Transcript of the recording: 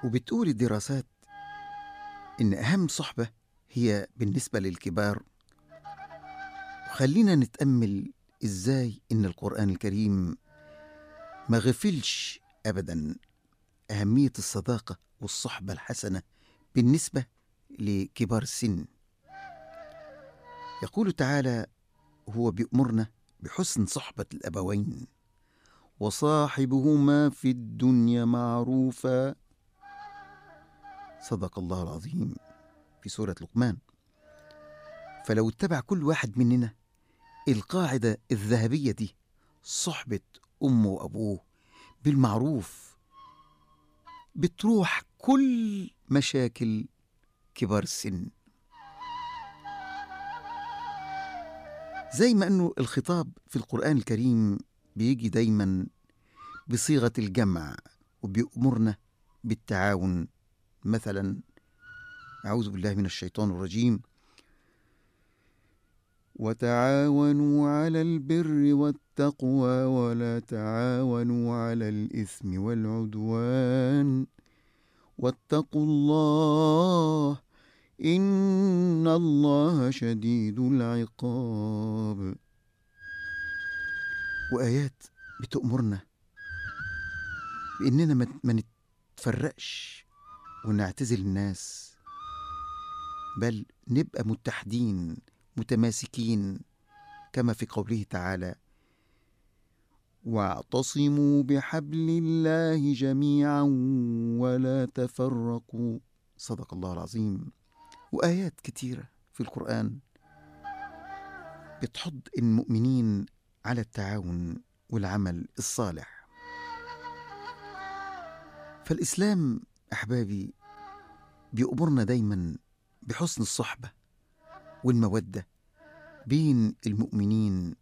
وبتقول الدراسات إن أهم صحبة هي بالنسبة للكبار وخلينا نتأمل إزاي إن القرآن الكريم ما غفلش أبدا أهمية الصداقة والصحبة الحسنة بالنسبة لكبار السن يقول تعالى هو بيأمرنا بحسن صحبة الأبوين وصاحبهما في الدنيا معروفا صدق الله العظيم في سورة لقمان فلو اتبع كل واحد مننا القاعدة الذهبية دي صحبة أمه وأبوه بالمعروف بتروح كل مشاكل كبار السن زي ما أنه الخطاب في القرآن الكريم بيجي دايما بصيغة الجمع وبيأمرنا بالتعاون مثلا أعوذ بالله من الشيطان الرجيم وتعاونوا على البر والتقوى ولا تعاونوا على الإثم والعدوان واتقوا الله إن الله شديد العقاب وآيات بتأمرنا بإننا ما نتفرقش ونعتزل الناس بل نبقى متحدين متماسكين كما في قوله تعالى واعتصموا بحبل الله جميعا ولا تفرقوا صدق الله العظيم وايات كتيره في القران بتحض المؤمنين على التعاون والعمل الصالح فالاسلام احبابي بيأمرنا دايما بحسن الصحبه والموده بين المؤمنين